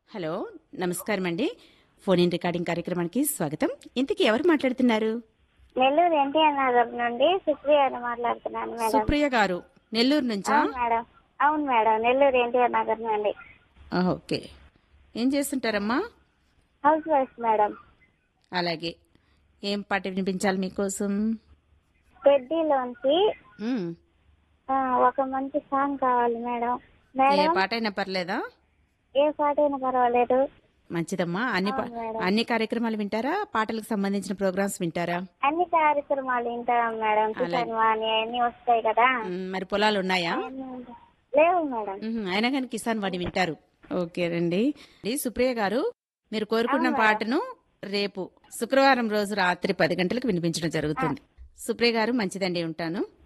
Hello నమస్కారం అండి phone in recording కార్యక్రమానికి స్వాగతం ఇంతకీ ఎవరు మాట్లాడుతున్నారు నెల్లూరు ఎన్టీఆర్ నగర్ నుండి సుప్రియని మాట్లాడుతున్నాను మేడం సుప్రియ గారు నెల్లూరు నుంచా అవును మేడం అవును మేడం నెల్లూరు ఎన్టీఆర్ నగర్ నుండి ఆ, ఓకే ఏం చేస్తుంటారమ్మా హౌస్ వైఫ్ మేడం అలాగే ఏం పాట వినిపించాలి మీకోసం పెద్దీలోంచి మ్మ్. ఆ, ఒక మంచి సాంగ్ కావాలి మేడం ఏ మేడం పాట అయినా పర్లేదా ఏ పాట అయినా పర్వాలేదు మంచిదమ్మా అన్ని పా- అవును మేడం. అన్ని కార్యక్రమాలు వింటారా పాటలకు సంబంధించిన ప్రోగ్రామ్స్ వింటారా అన్ని కార్యక్రమాలు వింటాం మేడం కిసాన్ వాణి అన్ని వస్తాయి కదా మ్మ్, మరి పొలాలు ఉన్నాయా లేవు మేడం మ్మ్, అయినా కానీ కిసాన్ వాణి వింటారు ఓకే రండి ఇది సుప్రియ గారు మీరు కోరుకున్న పాటను రేపు శుక్రవారం రోజు రాత్రి పది గంటలకు వినిపించడం జరుగుతుంది సుప్రియ గారు మంచిదండి ఉంటాను